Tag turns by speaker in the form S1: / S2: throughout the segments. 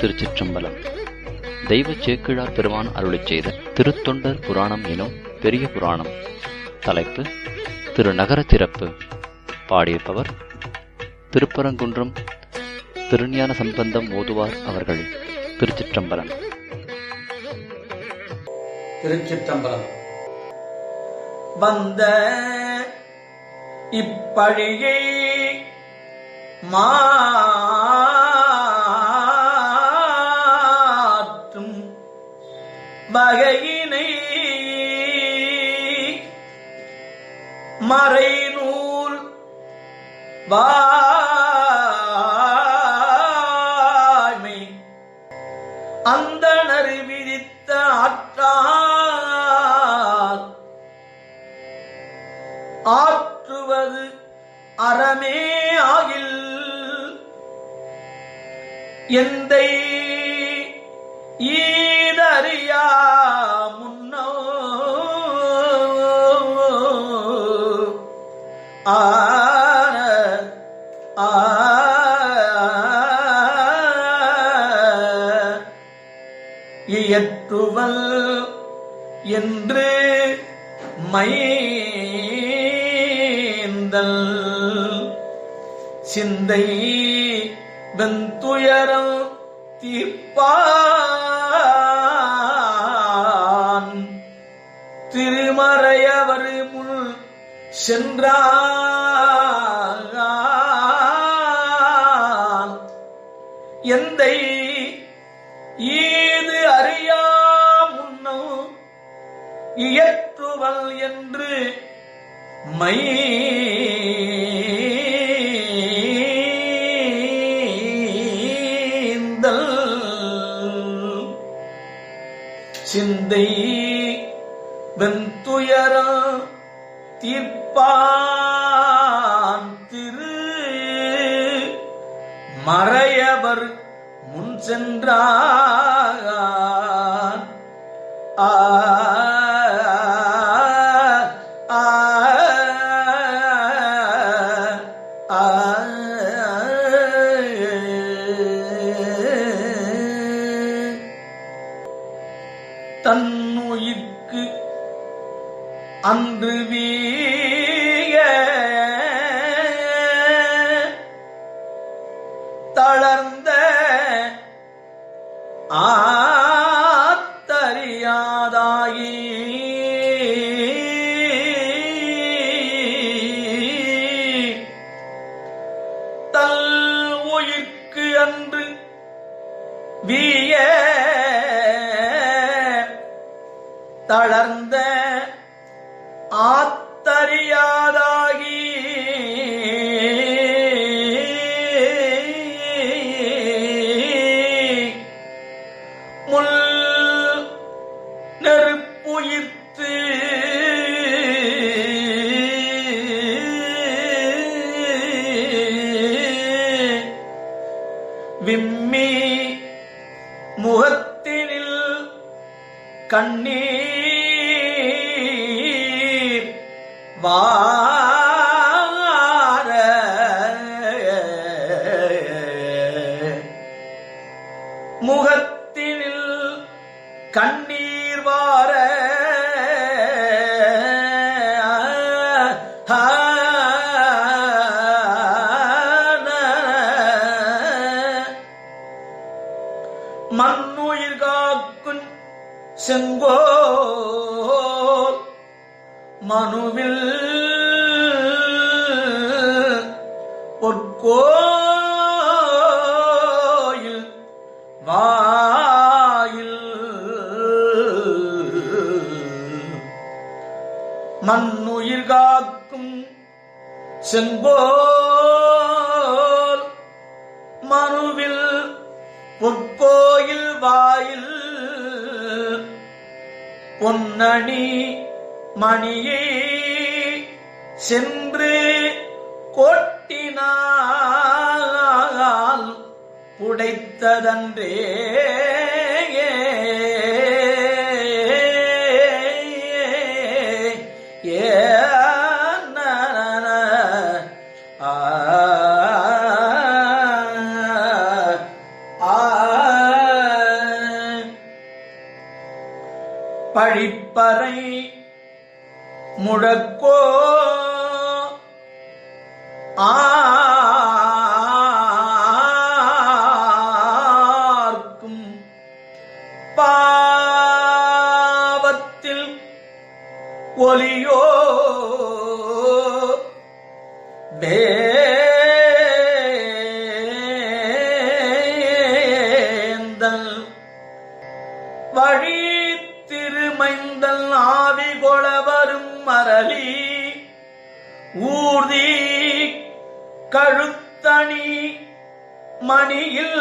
S1: திருச்சிற்றம்பலம் தெய்வச் சேக்கிழார் பெருமான் அருளிச் செய்த திருத்தொண்டர் புராணம் எனும் பெரிய புராணம் தலைப்பு திரு நகர திறப்பு பாடியிருப்பவர் திருப்பரங்குன்றம் திருஞான சம்பந்தம் ஓதுவார் அவர்கள் திருச்சிற்றம்பலம்
S2: திருச்சிற்றம்பலம் வந்த இப்பழியை மாற்றும் வகையினை மறைநூல் வாய்மை அந்தணர் விதித்த ஆற்றால் ஆற்றுவது அறமே ஆகில் எந்தை ஈதறியா முன்னோ ஆன ஆ இயற்றுவல் என்று மைந்தல் சிந்தை வெந்துயரம் தீர்ப்பான் திருமறையவர் முள் சென்றான் எந்தை ஈது அறியா முன்னோ இயற்றுவல் என்று மை சிந்தை வெந்துயர தீர்ப்பான் திரு மறையவர் முன் சென்றார் ஆ ஆ ஆ தன்னுயிர்க்கு அன்று வீய தளர்ந்த ஆத்தறியாதாயி தல் உயிர்க்கு அன்று வீய தளர்ந்த ஆத்தறியாதாகி முள் நெருப்புயிர்த்து விம்மி முகத்தினில் கண்ணீர் வார முகத்தினில் கண்ணீர் வார மண்ணுயிர் காக்கும் செங்கோல் மனுவில் பொற்கோயில் வாயில் மண்ணுயிர் காக்கும் செங்கோல் மனுவில் பொற்கோயில் வாயில் பொன்னணி மணியே சென்று கொட்டினால் புடைத்ததன்றே ஏ ஆ ஆ பழிப்பறை முழக்கோ ஆர்க்கும் பாவத்தில் ஒலியோ வேந்தல் வழி திருமைந்தல் ஆவி கொளவரும் மரளி ஊர்தி கழுத்தணி மணியில்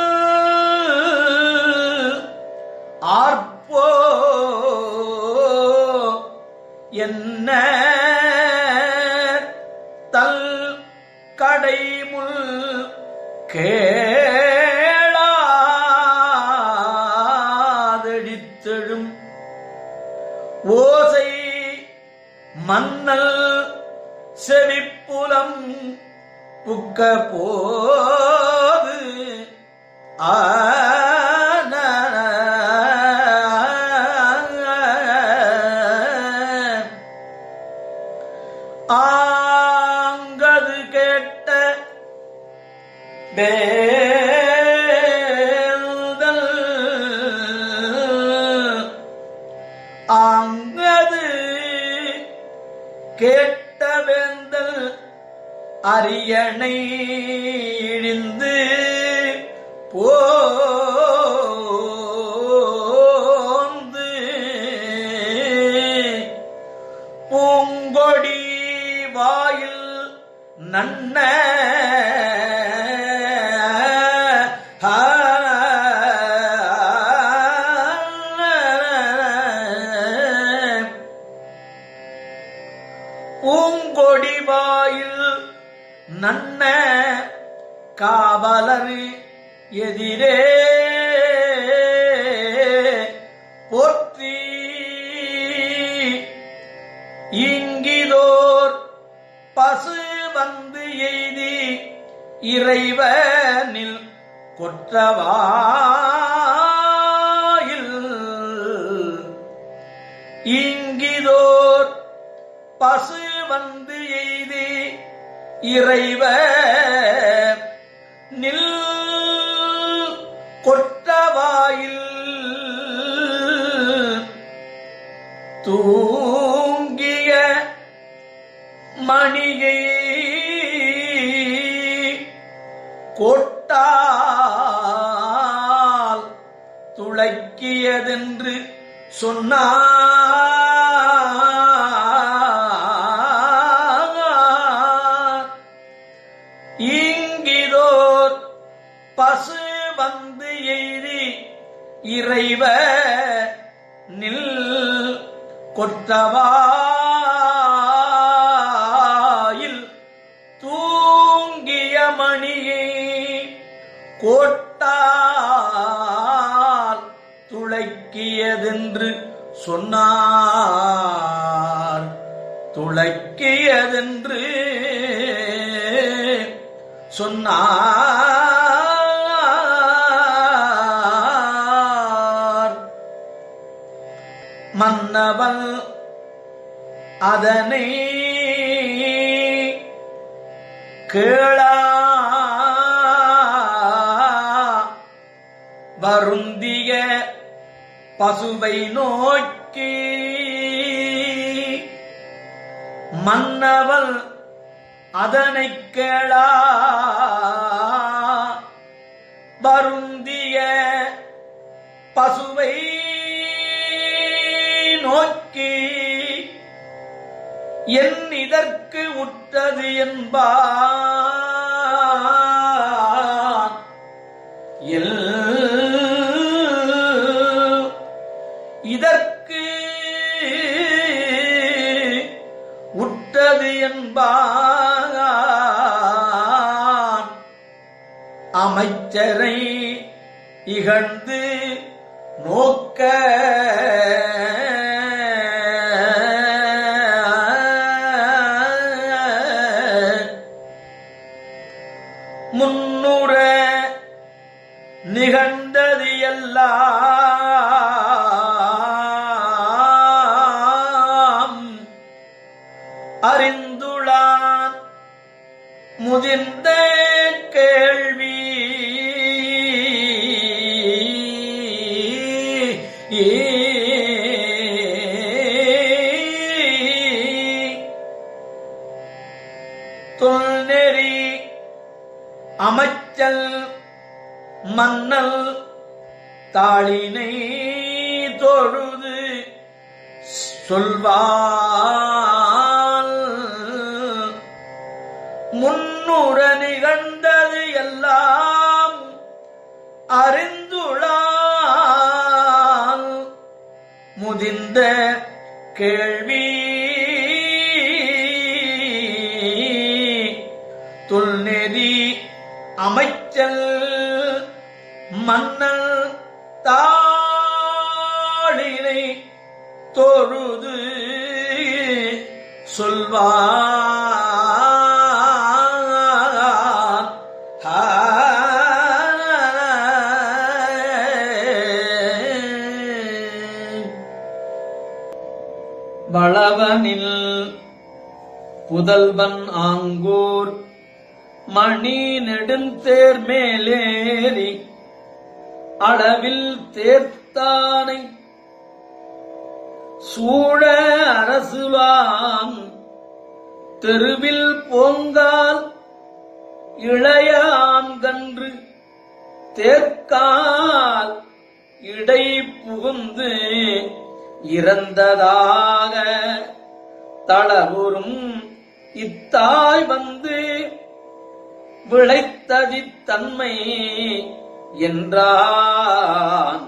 S2: ஆர்ப்போ என்ன தல் கடைமுள் கேளாதெழித்தெழும் ஓசை மன்னல் செவிப்புலம் புக்க போது ஆன ஆங்கது கேட்ட வேந்தல் ஆங்கது கேட்ட வேந்தல் அரியணை இழிந்து போந்து பூங்கொடி வாயில் நன்ன பூங்கொடி வாயில் நன்ன காவலர் எதிரே போற்றி இங்கிலோர் பசு வந்து எய்தி இறைவனில் கொற்றவாயில் இங்கிதோர் பசு வந்து எய்தி இறைவ நில் கொற்றவாயில் தூங்கிய மணியை கொட்டால் துளைக்கியதென்று சொன்னார் இங்கிதோர் பசு வந்து எய்தி இறைவ நில் கொற்றவாயில் தூங்கிய மணியை கோட்டால் துளைக்கியதென்று சொன்னார் துளைக்கியதென்று சொன்னார் மன்னவன் அதனை கேளா வருந்திய பசுவை நோக்கி மன்னவள் அதனை கேளா வருந்திய பசுவை நோக்கி என் இதற்கு உற்றது என்பார் எல் இதற்கு உற்றது என்பார் அமைச்சரை இகழ்ந்து நோக்க முன்னுற நிகழ்ந்தது எல்லாம் முதிர்ந்த கேள்வி தொல்நெறி அமைச்சல் மன்னல் தாளினை தொழுது சொல்வால் முன்னுற நிகழ்ந்தது எல்லாம் அறிந்துளால் முதிர்ந்த கேள்வி துல்நெறி அமைச்சல் மன்னல் தாளினை தொழுது சொல்வான் வளவனில் புதல்வன் ஆங்கூர் மணி நெடுந்தேர் மேலேறி அளவில் தேர்த்தானை சூழ அரசுவான் தெருவில் போங்கால் இளையான்கன்று தேர்க்கால் இடை புகுந்து இறந்ததாக தளவுறும் இத்தாய் வந்து விளைத்ததித்தன்மை என்றான்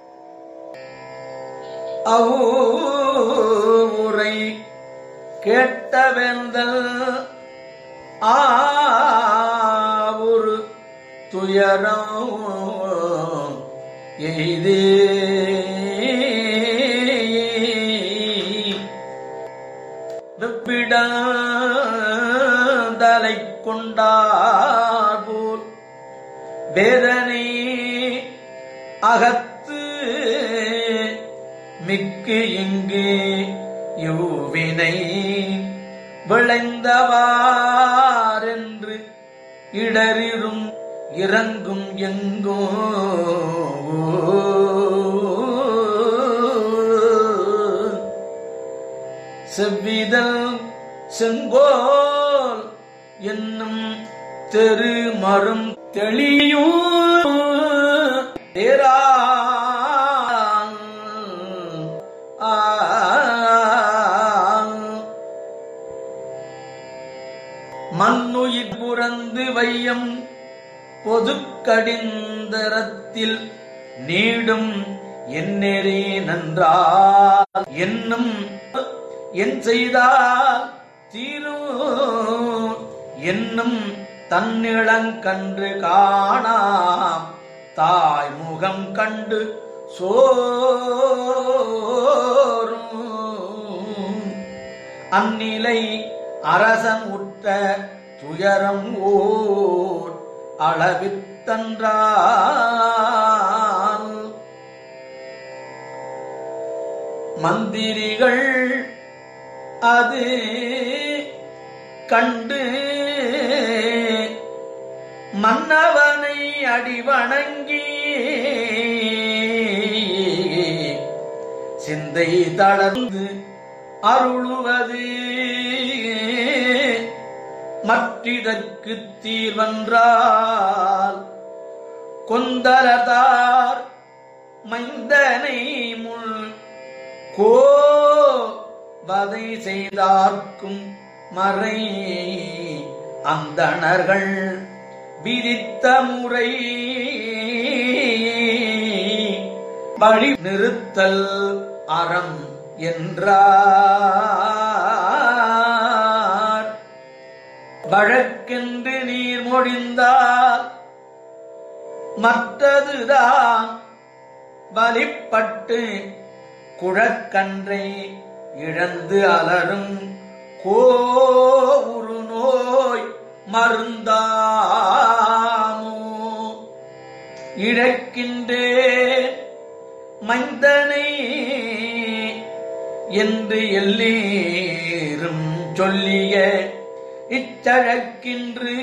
S2: அவுரை கேட்டவேந்தல் ஆவுரு துயரம் எய்தே வெப்பிடந்தலை கொண்டார் போல் வேதனை அகத்து மிக்கு இங்கு யூவினை விளைந்தவாரென்று இடரிரும் இறங்கும் எங்கோ செவ்விதல் செங்கோல் என்னும் தெரு மரும் தெளியும் தேரா மண்ணுயிர் புறந்து வையம் பொதுக்கடிந்தரத்தில் நீடும் என்னெறி நன்றால் என்னும் என் செய்தால் தீரும் என்னும் தன்னிளங்கன்று காணாம் தாய் முகம் கண்டு சோரும் அந்நிலை அரசன் உற்ற துயரம் ஓர் அளவித்தன்றால் மந்திரிகள் அது கண்டு மன்னவனை அடிவணங்கி சிந்தை தளர்ந்து அருளுவது மற்றிதற்கு தீர்வன்றால் கொந்தலதார் மைந்தனை முள் கோ வதை செய்தார்க்கும் மறை அந்தணர்கள் விதித்த முறை வழி நிறுத்தல் அறம் என்றார் வழக்கென்று நீர் மொழிந்தால் மற்றதுதான் வலிப்பட்டு குழக்கன்றை இழந்து அலரும் கோவுரு நோய் மருந்தாமோ இழக்கின்றேன் மைந்தனை என்று எல்லீரும் சொல்லிய இச்சழக்கின்று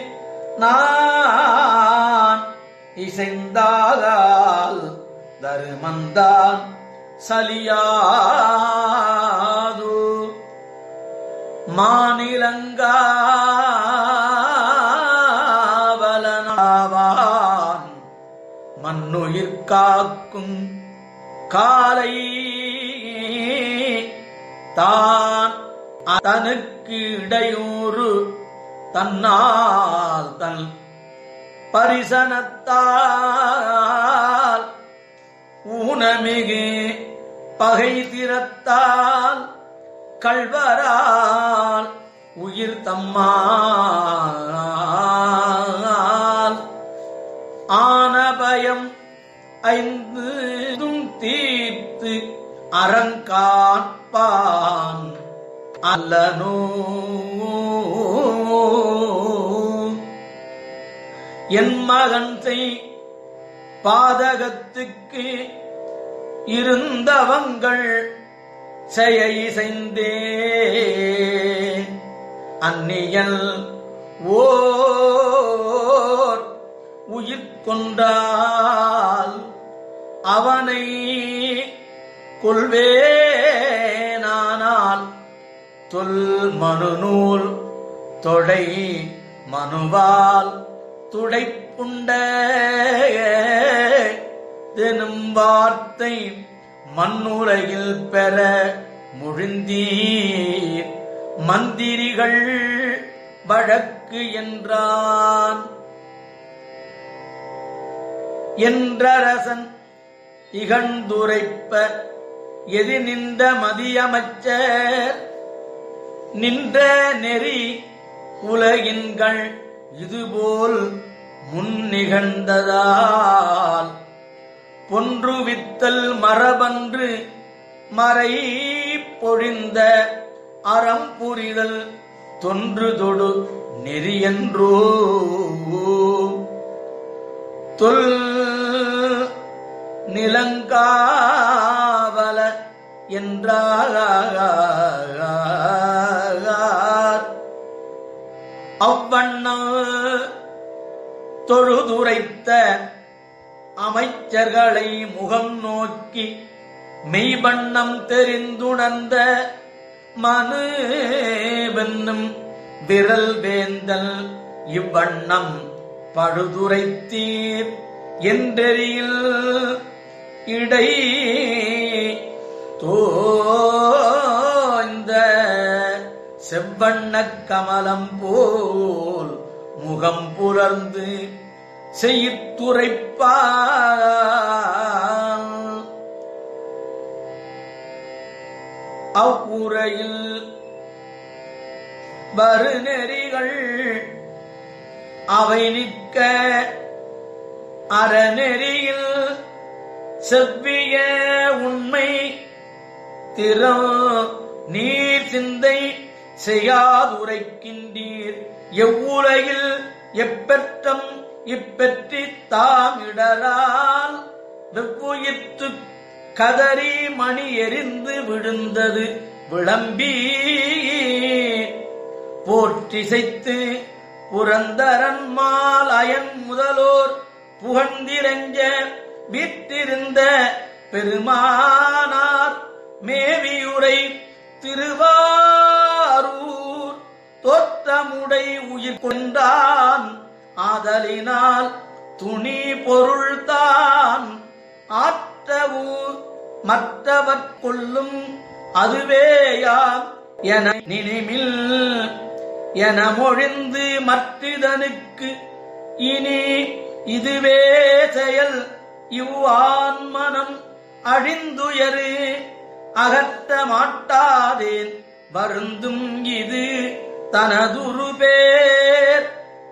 S2: நான் இசைந்தால் தருமந்தான் சலியாது மாநிலங்காவலனாவான் மண்ணுயிர் காக்கும் காலை தான் தனக்கு இடையூறு தன்னால் தன் பரிசனத்தால் ஊனமிகு பகை திறத்தால் கள்வரால் உயிர் தம்மால் ஆனபயம் ஐந்தும் தீர்த்து அறங்காப்பான் அல்லனோ என் மகன் செய் பாதகத்துக்கு இருந்தவங்கள் செய்ய இசைந்தே அந்நியல் ஓர் உயிர் கொண்டால் அவனை கொள்வேனானால் தொல் மனுநூல் தொடை மனுவால் துடைப்புண்ட தெனும் வார்த்தை மண்ணுலகில் பெற முழிந்தீர் மந்திரிகள் வழக்கு என்றான் என்றரசன் இகழ்ந்துரைப்ப எதி நின்ற மதியமைச்சர் நின்ற நெறி உலகின்கள் இதுபோல் முன் நிகழ்ந்ததால் பொன்றுவித்தல் மரபன்று மறை பொழிந்த அறம் புரிதல் தொன்று தொடு நெறியன்றோ தொல் நிலங்காவல என்றார் அவ்வண்ணம் தொழுதுரைத்த அமைச்சர்களை முகம் நோக்கி மெய்வண்ணம் தெரிந்துணர்ந்த மனு வென்னும் விரல் வேந்தல் இவ்வண்ணம் பழுதுரைத்தீர் என்றெறியில் இடை தோய்ந்த செவ்வண்ணக் கமலம் போல் முகம் புலர்ந்து செய்துரைப்பார் அவ்வுரையில் வருநெறிகள் அவை நிற்க அறநெறியில் செவ்விய உண்மை திறம் நீர் சிந்தை செய்யாதுரைக்கின்றீர் எவ்வுலகில் எப்பெற்றம் இப்பெற்றி தாம் இடரால் வெவ்வுயிர்த்து கதறி மணி எரிந்து விழுந்தது விளம்பி போற்றிசைத்து புரந்தரன்மால் அயன் முதலோர் புகழ்ந்திரஞ்ச வீற்றிருந்த பெருமானார் மேவியுரை திருவாரூர் தோற்றமுடை உயிர் கொண்டான் ஆதலினால் துணி பொருள்தான் ஆற்றவு மற்றவர் கொள்ளும் அதுவேயாம் என நினைமில் என மொழிந்து மற்றிதனுக்கு இனி இதுவே செயல் இவ்வான் மனம் அழிந்துயரு அகற்ற மாட்டாதேன் வருந்தும் இது தனதுரு பேர்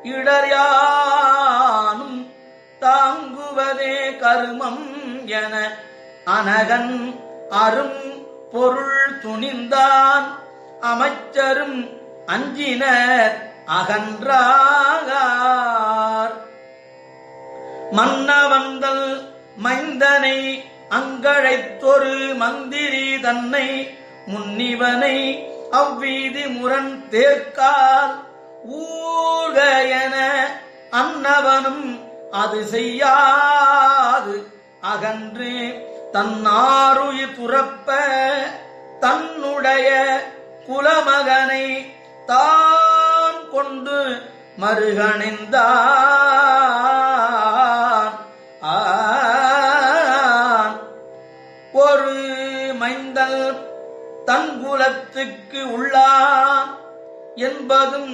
S2: இடர்யானும் தாங்குவதே கருமம் என அனகன் அரும் பொருள் துணிந்தான் அமைச்சரும் அஞ்சினர் அகன்றாகார் மன்னவந்தல் மைந்தனை அங்கழைத்தொரு மந்திரி தன்னை முன்னிவனை அவ்வீதி முரண் தேர்க்கால் ஊக என அன்னவனும் அது செய்யாது அகன்று தன்னாருயிர் துறப்ப தன்னுடைய குலமகனை தான் கொண்டு மருகணிந்தான் ஆன். ஒரு மைந்தல் தன் குலத்துக்கு உள்ளான் என்பதும்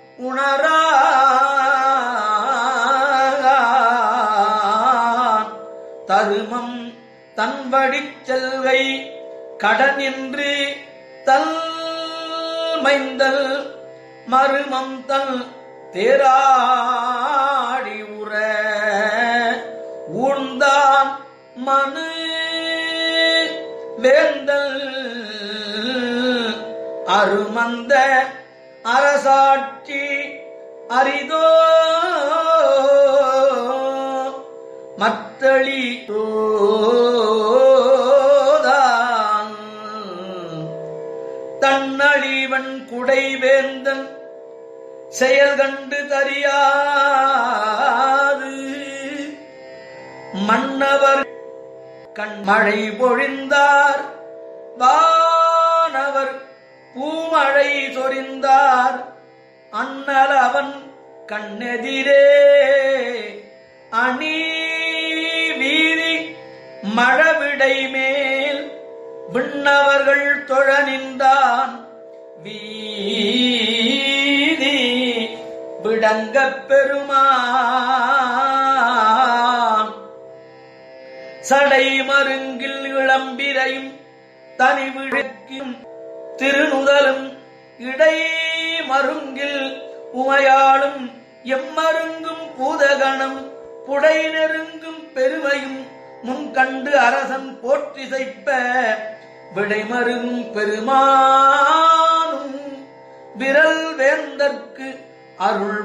S2: உணரான் தருமம் தன் வழிச் செல்வை கடனின்று தல் மைந்தல் மருமம் தன் தேராடி உற ஊழ்ந்தான் மனு வேந்தல் அருமந்த அரசாட்சி அரிதோ மத்தளி தோதான் தன்னழிவன் குடைவேந்தன் செயல் கண்டு தறியாது மன்னவர் கண்மழை பொழிந்தார் வானவர் பூமழை சொரிந்தார் அண்ணல் அவன் கண்ணெதிரே அணி வீதி மழவிடை மேல் விண்ணவர்கள் தொழ நின்றான் வீதி விடங்கப் பெருமான் சடை மருங்கில் இளம்பிரையும் தனி விழக்கும் திருநுதலும் இடை மருங்கில் உமையாளும் எம்மருங்கும் பூதகணம் புடை நெருங்கும் பெருமையும் முன் கண்டு அரசன் போற்றிசைப்ப விடைமருங் பெருமானும் விரல் வேந்தற்கு அருள்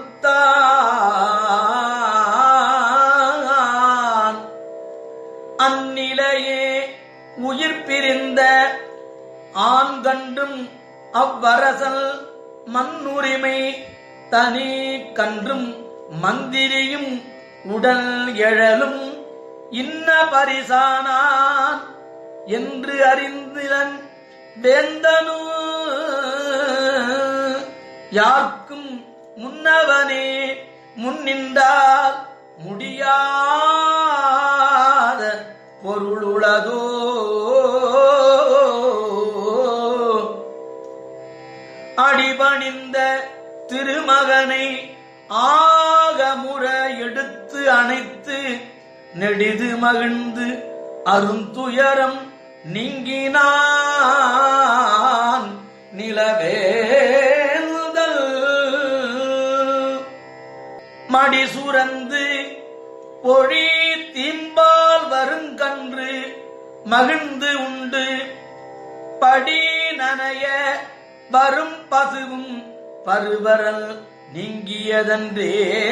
S2: கொடுத்தான் அந்நிலையே உயிர் பிரிந்த ஆண் கன்றும் அவ்வரசல் மண்ணுரிமை தனி கன்றும் மந்திரியும் உடல் எழலும் இன்ன பரிசானான் என்று அறிந்திலன் வேந்தனு யார்க்கும் முன்னவனே முன்னின்றால் முடியாத பொருளுளதோ அடிபணிந்த திருமகனை ஆகமுற எடுத்து அணைத்து நெடிது மகிழ்ந்து அருந்துயரம் நீங்கினான் நிலவேந்தல் மடி சுரந்து பொழி தீம்பால் வருங்கன்று மகிழ்ந்து உண்டு படி நனைய வரும் பசுவும் பருவரல் நீங்கியதன்றே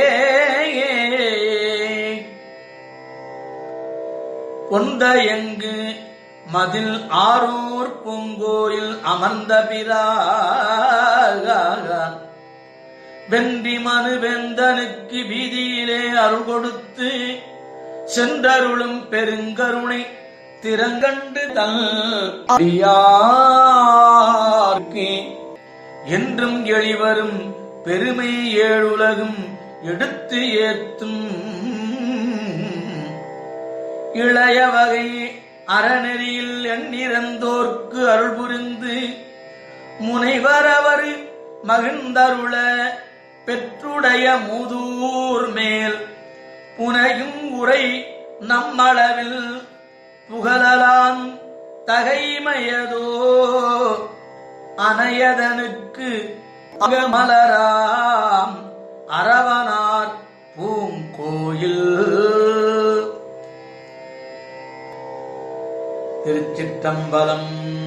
S2: கொண்ட எங்கு மதில் ஆரூர் பூங்கோயில் அமர்ந்த பிரான் வென்றி மனு வெந்தனுக்கு வீதியிலே அருள் கொடுத்து சென்றருளும் பெருங்கருணை திறங்கண்டு தல் அடியார்க்கு என்றும் எளிவரும் பெருமை ஏழுலகும் எடுத்து ஏத்தும் இளைய வகை அறநெறியில் எண்ணிறந்தோர்க்கு அருள் புரிந்து முனைவரவர் மகிழ்ந்தருள பெற்றுடைய மூதூர் மேல் புனையும் உரை நம்மளவில் புகழலாம் தகைமையதோ அனையதனுக்கு அகமலராம் அரவனார் பூங்கோயில் திருச்சிற்றம்பலம்